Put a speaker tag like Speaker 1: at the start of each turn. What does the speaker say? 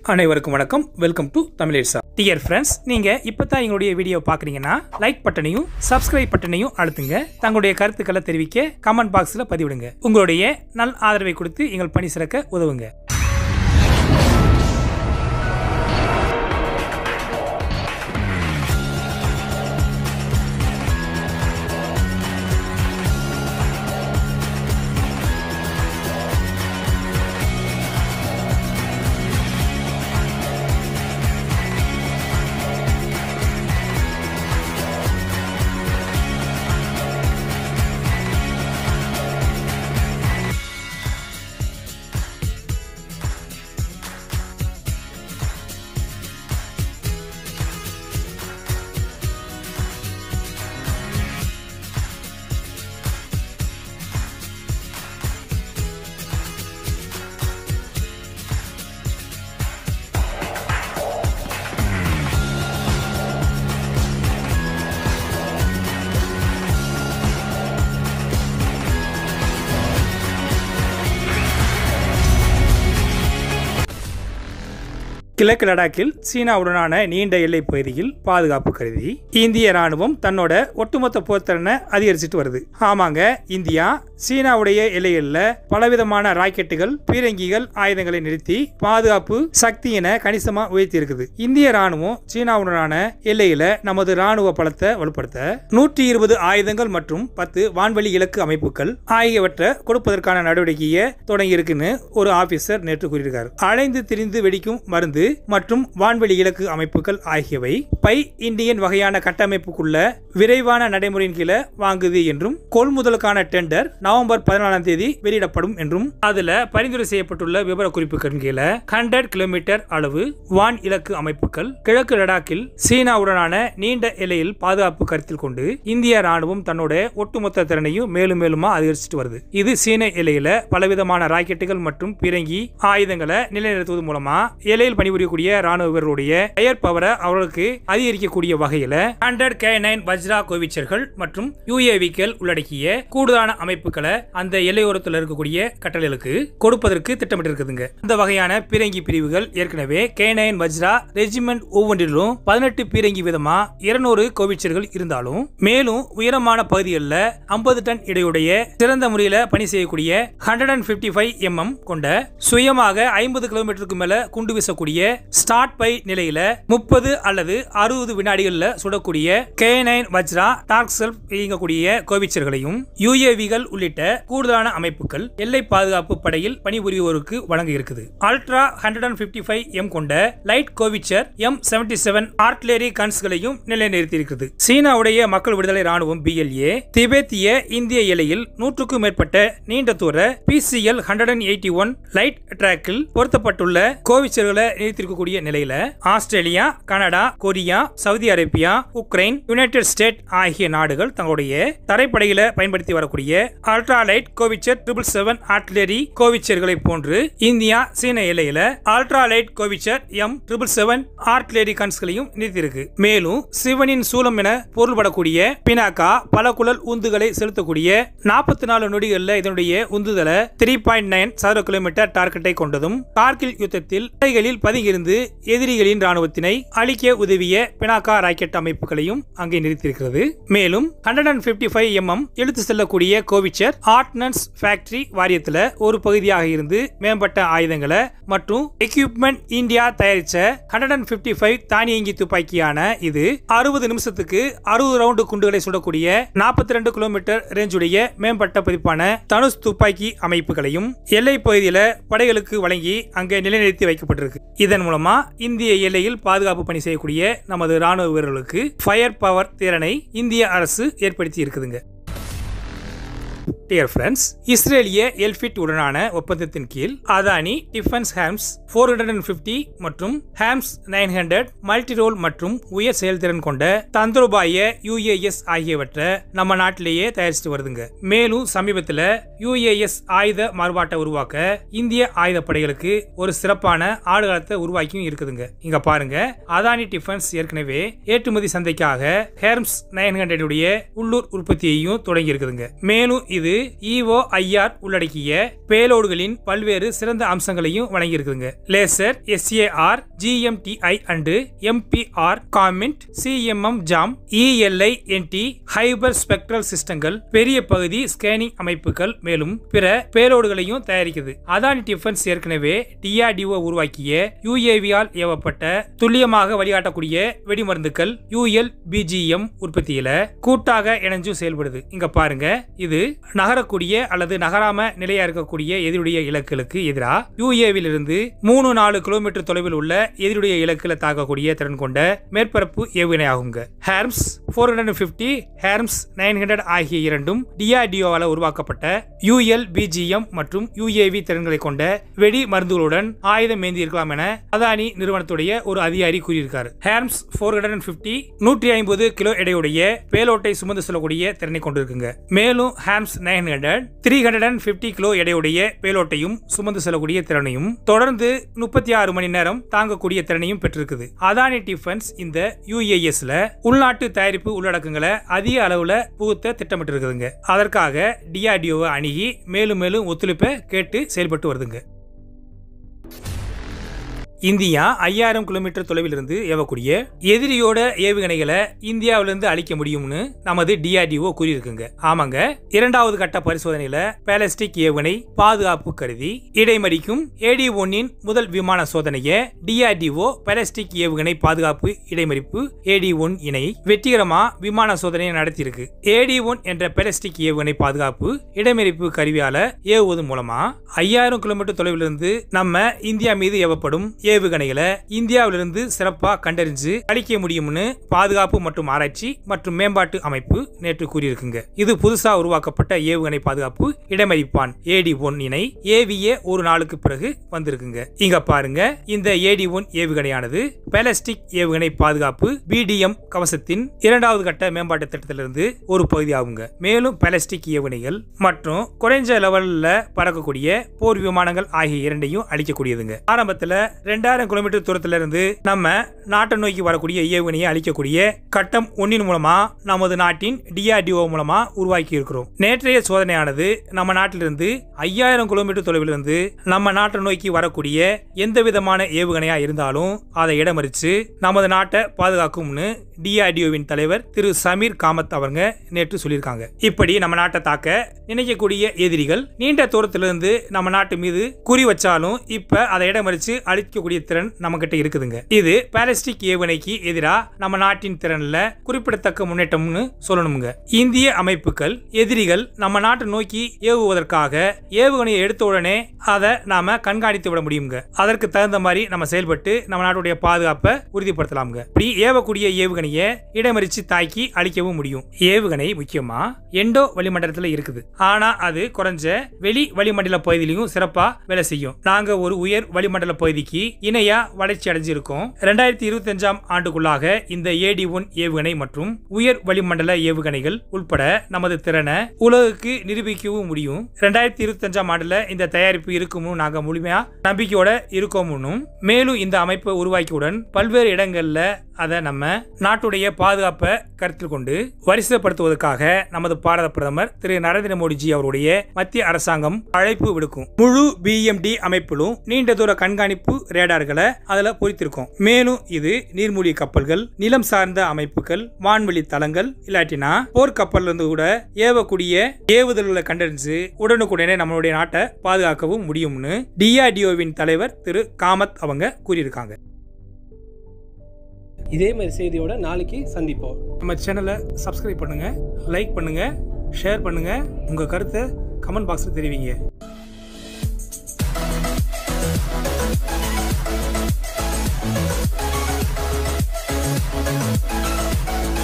Speaker 1: அனைவருக்கும் வணக்கம் welcome to தமிழேசா டியர் ஃப்ரெண்ட்ஸ் நீங்க இப்பதான் எங்களுடைய வீடியோ பாக்குறீங்கன்னா லைக் பட்டனையும் சப்ஸ்கிரைப் பட்டனையும் அழுத்துங்க தங்களுடைய கருத்துக்களை தெரிவிக்க கமெண்ட் பாக்ஸ்ல பதிவிடுங்க உங்களுடைய நல் ஆதரவை கொடுத்து எங்கள் பணி சிறக்க உதவுங்க கிழக்கு லடாக்கில் சீனாவுடனான நீண்ட எல்லைப் பகுதியில் பாதுகாப்பு கருதி இந்திய ராணுவம் தன்னோட ஒட்டுமொத்த போர்த்திறனை அதிகரிச்சிட்டு வருது ஆமாங்க இந்தியா சீனாவுடைய எல்லைகளில் பலவிதமான ராக்கெட்டுகள் பீரங்கிகள் ஆயுதங்களை நிறுத்தி பாதுகாப்பு சக்தியினை கணிசமா உயர்த்தி இருக்குது இந்திய ராணுவம் சீனாவுடனான எல்லையில நமது ராணுவ பலத்தை வலுப்படுத்த நூற்றி இருபது ஆயுதங்கள் மற்றும் பத்து வான்வெளி இலக்கு அமைப்புகள் ஆகியவற்றை கொடுப்பதற்கான நடவடிக்கையை தொடங்கி இருக்குன்னு ஒரு ஆபீசர் நேற்று கூறியிருக்கார் அலைந்து திரிந்து வெடிக்கும் மருந்து மற்றும் வான்வெளி இலக்கு அமைப்புகள் ஆகியவை பை இந்தியன் வகையான கட்டமைப்புக்குள்ள விரைவான நடைமுறையின் கீழே வாங்குது என்றும் கொள்முதலுக்கான டெண்டர் நவம்பர் பதினாலாம் தேதி வெளியிடப்படும் என்றும் அதுல பரிந்துரை செய்யப்பட்டுள்ள விவர குறிப்புகள் கீழே ஹண்ட்ரட் கிலோமீட்டர் அளவு வான் இலக்கு அமைப்புகள் கிழக்கு லடாக்கில் சீனாவுடனான நீண்ட எல்லையில் பாதுகாப்பு கருத்தில் கொண்டு இந்திய ராணுவம் தன்னோட ஒட்டுமொத்த திறனையும் மேலும் மேலுமா அதிகரிச்சுட்டு வருது இது சீன எல்லையில பலவிதமான ராக்கெட்டுகள் மற்றும் பீரங்கி ஆயுதங்களை நிலைநிறுத்துவது மூலமா எல்லையில் பணிபுரியக்கூடிய ராணுவ வீரருடைய எயர் பவரை அவர்களுக்கு அதிகரிக்கக்கூடிய வகையில ஹண்ட்ரட் கே நைன் வஜ்ரா கோவிச்சர்கள் மற்றும் யூஏவிக்கள் உள்ளடக்கிய கூடுதலான அமைப்புகளை அந்த எல்லையோரத்தில் இருக்கக்கூடிய கட்டளைகளுக்கு கொடுப்பதற்கு திட்டமிட்டிருக்குதுங்க இந்த வகையான பீரங்கி பிரிவுகள் ஏற்கனவே கே நைன் வஜ்ரா ரெஜிமெண்ட் ஒவ்வொன்றிலும் பதினெட்டு பீரங்கி விதமா இருநூறு கோவிச்சர்கள் இருந்தாலும் மேலும் உயரமான பகுதிகளில் ஐம்பது டன் இடையுடைய சிறந்த முறையில் பணி செய்யக்கூடிய hundred and fifty five MM கொண்ட சுயமாக ஐம்பது கிலோமீட்டருக்கு மேல குண்டு வீசக்கூடிய ஸ்டார்ட் பை நிலையில முப்பது அல்லது அறுபது வினாடிகள்ல சுடக்கூடிய கே நைன் வஜ்ரா டார்க் செல்ஃப் இயங்கக்கூடிய கோவிச்சர்களையும் யூஏவிகள் உள்ளிட்ட கூடுதலான அமைப்புகள் எல்லை பாதுகாப்பு படையில் பணிபுரிவோருக்கு வழங்க இருக்குது ultra hundred and fifty five M கொண்ட light howitzer M seventy seven artillery கன்ஸ்களையும் நிலைநிறுத்தியிருக்கிறது சீனாவுடைய மக்கள் விடுதலை ராணுவம் பிஎல்ஏ திபேத்திய இந்திய எல்லையில் நூற்றுக்கும் மேற்பட்ட நீண்ட தூர PCL hundred and eighty one light ட்ராக்கில் பொருத்தப்பட்டுள்ள கோவிச்சர்களை நிறுத்திருக்கக்கூடிய நிலையில Australia Canada Korea Saudi Arabia Ukraine United state ஆகிய நாடுகள் தங்களுடைய தரைப்படையில பயன்படுத்தி வரக்கூடிய ultra light howitzer triple seven artillery கோவிச்சர்களை போன்று இந்தியா சீன எல்லையில ultra light howitzer M triple seven artillery கன்ஸ்களையும் நிறுத்தியிருக்கு மேலும் சிவனின் சூலம் என பொருள்படக்கூடிய பினாக்கா பல குழல் உந்துகளை செலுத்தக்கூடிய நாற்பத்தி நாலு நொடிகளில் இதனுடைய உந்துதலை த்ரீ பாயிண்ட் நைன் சதுர கிலோமீட்டர் டார்கெட்டை கொண்டதும் கார்கில் யுத்தத்தில் படைகளில் பதுங்கியிருந்து எதிரிகளின் ராணுவத்தினை அழிக்க உதவிய பினாக்கா ராக்கெட் அமைப்புகளையும் அங்கே நிறுத்தியிருக்கிறது மேலும் hundred and fifty five MM இழுத்து செல்லக்கூடிய கோவிச்சர் ஆர்டினன்ஸ் ஃபேக்டரி வாரியத்தில் ஒரு பகுதியாக இருந்து மேம்பட்ட ஆயுதங்களை மற்றும் எக்யூப்மெண்ட் இந்தியா தயாரிச்ச ஹண்ட்ரட் அண்ட் பிப்டி ஃபைவ் தானியங்கி துப்பாக்கியான இது அறுபது நிமிஷத்துக்கு அறுபது ரவுண்டு குண்டுகளை சுடக்கூடிய நாற்பத்தி ரெண்டு கிலோமீட்டர் ரேஞ்சுடைய மேம்பட்ட பதிப்பான தனுஷ் துப்பாக்கி அமைப்புகளையும் எல்லை பகுதியில் படைகளுக்கு வழங்கி அங்கே நிலைநிறுத்தி வைக்கப்பட்டிருக்கு இதன் மூலமா இந்திய எல்லையில் பாதுகாப்பு பணி செய்யக்கூடிய நமது ராணுவ வீரர்களுக்கு ஃபயர் பவர் திறனை இந்திய அரசு ஏற்படுத்தி இருக்குதுங்க டியர் ஃப்ரெண்ட்ஸ் இஸ்ரேலிய எல்ஃபிட் உடனான ஒப்பந்தத்தின் கீழ் Adani defence Hermes four hundred and fifty மற்றும் ஹேம்ஸ் நைன் ஹண்ட்ரட் மல்டிரோல் மற்றும் உயர் செயல்திறன் கொண்ட தந்திரோபாய யூஏஎஸ் ஆகியவற்றை நம்ம நாட்டிலேயே தயாரிச்சுட்டு வருதுங்க மேலும் சமீபத்தில் யூஏஎஸ் ஆயுத மாறுபாட்டை உருவாக்க இந்திய ஆயுதப்படைகளுக்கு ஒரு சிறப்பான ஆடுகளத்தை உருவாக்கியும் இருக்குதுங்க இங்க பாருங்க அதானி டிஃபென்ஸ் ஏற்கனவே ஏற்றுமதி சந்தைக்காக ஹேர்ம்ஸ் நைன் ஹண்ட்ரட் உடைய உள்ளூர் உற்பத்தியையும் தொடங்கி இருக்குதுங்க மேலும் இது இஓஐஆர் உள்ளடக்கிய பேலோடுகளின் பல்வேறு சிறந்த அம்சங்களையும் வழங்கியிருக்குங்க laser SAR GMTI and MPR comment CMM jam ELINT hyper spectral சிஸ்டங்கள் பெரிய பகுதி ஸ்கேனிங் அமைப்புகள் மேலும் பிற பேலோடுகளையும் தயாரிக்குது அதானி டிஃபென்ஸ் ஏற்கனவே டிஆர்டிஓ உருவாக்கிய யுஏவியால் ஏவப்பட்ட துல்லியமாக வழிகாட்டக்கூடிய வெடிமருந்துகள் யுஎல் பிஜிஎம் உற்பத்தியில கூட்டாக இணைஞ்சு செயல்படுது இங்க பாருங்க இது நகரக்கூடிய அல்லது நகராம நிலையா இருக்கக்கூடிய எதிருடைய இலக்குகளுக்கு எதிராக யுஏவில் இருந்து மூணு நாலு கிலோமீட்டர் தொலைவில் உள்ள எதிருடைய இலக்குல தாக்கக்கூடிய திறன் கொண்ட மேற்பரப்பு ஏவுகணை ஆகுங்க Hermes four hundred fifty Hermes nine hundred ஆகிய இரண்டும் டிஆர்டிஓவால் உருவாக்கப்பட்ட யூஎல் பிஜிஎம் மற்றும் யுஏவி திறன்களை கொண்ட வெடி மருந்துகளுடன் ஆயுதம் ஏந்தி இருக்கலாம் என அதானி நிறுவனத்துடைய ஒரு அதிகாரி கூறியிருக்காரு ஹேர்ம்ஸ் ஃபோர் ஹண்ட்ரட் பிப்டி நூற்றி ஐம்பது கிலோ எடையுடைய பேலோட்டை சுமந்து செல்லக்கூடிய திறனை கொண்டிருக்குங்க மேலும் Hermes nine hundred three hundred and fifty kilo எடையுடைய பேலோட்டையும் சுமந்து செல்லக்கூடிய திறனையும் தொடர்ந்து முப்பத்தி ஆறு மணி நேரம் தாங்கக்கூடிய திறனையும் பெற்றிருக்குது அதானி டிஃபென்ஸ் இந்த யூஏஎஸ்ல உள்நாட்டு தயாரிப்பு உள்ளடக்கங்களை அதிக அளவுல புகுத்த திட்டமிட்டிருக்குதுங்க அதற்காக டிஆர்டிஓவை அணுகி மேலும் மேலும் ஒத்துழைப்பை கேட்டு செயல்பட்டு வருதுங்க இந்தியா ஐயாயிரம் கிலோமீட்டர் தொலைவில் இருந்து ஏவக்கூடிய எதிரியோட ஏவுகணைகளை இந்தியாவிலிருந்து அழிக்க முடியும்னு நமது டிஆர்டிஓ கூறியிருக்குங்க ஆமாங்க இரண்டாவது கட்ட பரிசோதனையில பேலஸ்டிக் ஏவுகணை பாதுகாப்பு கருதி இடைமறிக்கும் ஏடி ஒன்னின் முதல் விமான சோதனையை டிஆர்டிஓ பேலஸ்டிக் ஏவுகணை பாதுகாப்பு இடைமறிப்பு ஏடி ஒன் இணை வெற்றிகரமா விமான சோதனையை நடத்தியிருக்கு ஏடி ஒன் என்ற பேலஸ்டிக் ஏவுகணை பாதுகாப்பு இடைமறிப்பு கருவியால ஏவுவது மூலமா ஐயாயிரம் கிலோமீட்டர் தொலைவில் இருந்து நம்ம இந்தியா மீது ஏவப்படும் ஏவுகணைகளை இந்தியாவிலிருந்து சிறப்பா கண்டறிஞ்சு அளிக்க முடியும்னு பாதுகாப்பு மற்றும் ஆராய்ச்சி மற்றும் மேம்பாட்டு அமைப்பு நேற்று கூறியிருக்குங்க இது புதுசா உருவாக்கப்பட்ட ஏவுகணை பாதுகாப்பு இடமறிப்பான் ஏடி ஒன் இணை ஏவிஏ ஒரு நாளுக்கு பிறகு வந்திருக்குங்க இங்க பாருங்க இந்த ஏடி ஒன் ஏவுகணையானது பேலஸ்டிக் ஏவுகணை பாதுகாப்பு பிடிஎம் கவசத்தின் இரண்டாவது கட்ட மேம்பாட்டு திட்டத்திலிருந்து ஒரு பகுதியாகுங்க மேலும் பேலஸ்டிக் ஏவுகணைகள் மற்றும் குறைஞ்ச லெவல்ல பறக்கக்கூடிய போர் விமானங்கள் ஆகிய இரண்டையும் அளிக்கக்கூடியதுங்க ஆரம்பத்துல ரெண்டாயிரம் கிலோமீட்டர் தூரத்துல இருந்து நம்ம நாட்டை நோக்கி வரக்கூடிய ஏவுகணையை அளிக்கக்கூடிய கட்டம் ஒன்னின் மூலமா நமது நாட்டின் டிஆர்டிஓ மூலமா உருவாக்கி இருக்கிறோம் நேற்றைய சோதனையானது நம்ம நாட்டிலிருந்து ஐயாயிரம் கிலோமீட்டர் தொலைவில் இருந்து நம்ம நாட்டை நோக்கி வரக்கூடிய எந்த விதமான ஏவுகணையா இருந்தாலும் அதை இடமறிச்சு நமது நாட்டை பாதுகாக்கும்னு டிஆர்டிஓவின் தலைவர் திரு சமீர் காமத் அவங்க நேற்று சொல்லியிருக்காங்க இப்படி நம்ம நாட்டை தாக்க நினைக்கக்கூடிய எதிரிகள் நீண்ட தூரத்திலிருந்து நம்ம நாட்டு மீது குறி வச்சாலும் இப்ப அதை இடமறிச்சு அழிக்கக்கூடிய திறன் நம்ம கிட்ட இருக்குதுங்க இது பாலிஸ்டிக் ஏவுகணைக்கு எதிரா நம்ம நாட்டின் திறன்ல குறிப்பிடத்தக்க முன்னேற்றம்னு சொல்லணுங்க இந்திய அமைப்புகள் எதிரிகள் நம்ம நாட்டை நோக்கி ஏவுவதற்காக ஏவுகணையை எடுத்த உடனே அதை நாம கண்காணித்து விட முடியுங்க அதற்கு தகுந்த மாதிரி நம்ம செயல்பட்டு நம்ம நாட்டுடைய பாதுகாப்பை உறுதிப்படுத்தலாம்ங்க இப்படி ஏவக்கூடிய ஏவுகணையை இடமறிச்சு தாக்கி அழிக்கவும் முடியும் ஏவுகணை முக்கியமா எண்டோ வளிமண்டலத்துல இருக்குது ஆனா அது குறைஞ்ச வெளி வளிமண்டல பகுதியிலையும் சிறப்பா வேலை செய்யும் நாங்க ஒரு உயர் வளிமண்டல பகுதிக்கு இணையா வளர்ச்சி அடைஞ்சிருக்கோம் ரெண்டாயிரத்தி இருபத்தி அஞ்சாம் ஆண்டுக்குள்ளாக இந்த ஏடி ஒன் ஏவுகணை மற்றும் உயர் வளிமண்டல ஏவுகணைகள் உட்பட நமது திறனை உலகுக்கு நிரூபிக்கவும் முடியும் ரெண்டாயிரத்தி இருபத்தி அஞ்சாம் ஆண்டுல இந்த தயாரிப்பு இருக்கும்னு நாங்க முழுமையா நம்பிக்கையோட இருக்கோம்னு மேலும் இந்த அமைப்பை உருவாக்கியுடன் பல்வேறு இடங்கள்ல அதை நம்ம நாட்டுடைய பாதுகாப்பை கருத்தில் கொண்டு வரிசைப்படுத்துவதற்காக நமது பாரத பிரதமர் திரு நரேந்திர மோடிஜி அவருடைய மத்திய அரசாங்கம் அழைப்பு விடுக்கும் முழு பிஎம்டி அமைப்பிலும் நீண்ட தூர கண்காணிப்பு ரேடார்களை அதுல பொறித்திருக்கும் மேலும் இது நீர்மூழ்கி கப்பல்கள் நிலம் சார்ந்த அமைப்புகள் வான்வெளி தளங்கள் இல்லாட்டினா போர்க்கப்பல்ல இருந்து கூட ஏவக்கூடிய ஏவுதல்களை கண்டறிஞ்சு உடனுக்குடனே நம்மளுடைய நாட்டை பாதுகாக்கவும் முடியும்னு டிஆர்டிஓவின் தலைவர் திரு காமத் அவங்க கூறியிருக்காங்க
Speaker 2: இதே மாதிரி செய்தியோட நாளைக்கு சந்திப்போம்
Speaker 1: நம்ம சேனலை சப்ஸ்கிரைப் பண்ணுங்க லைக் பண்ணுங்க ஷேர் பண்ணுங்க உங்க கருத்தை கமெண்ட் பாக்ஸில் தெரிவிங்க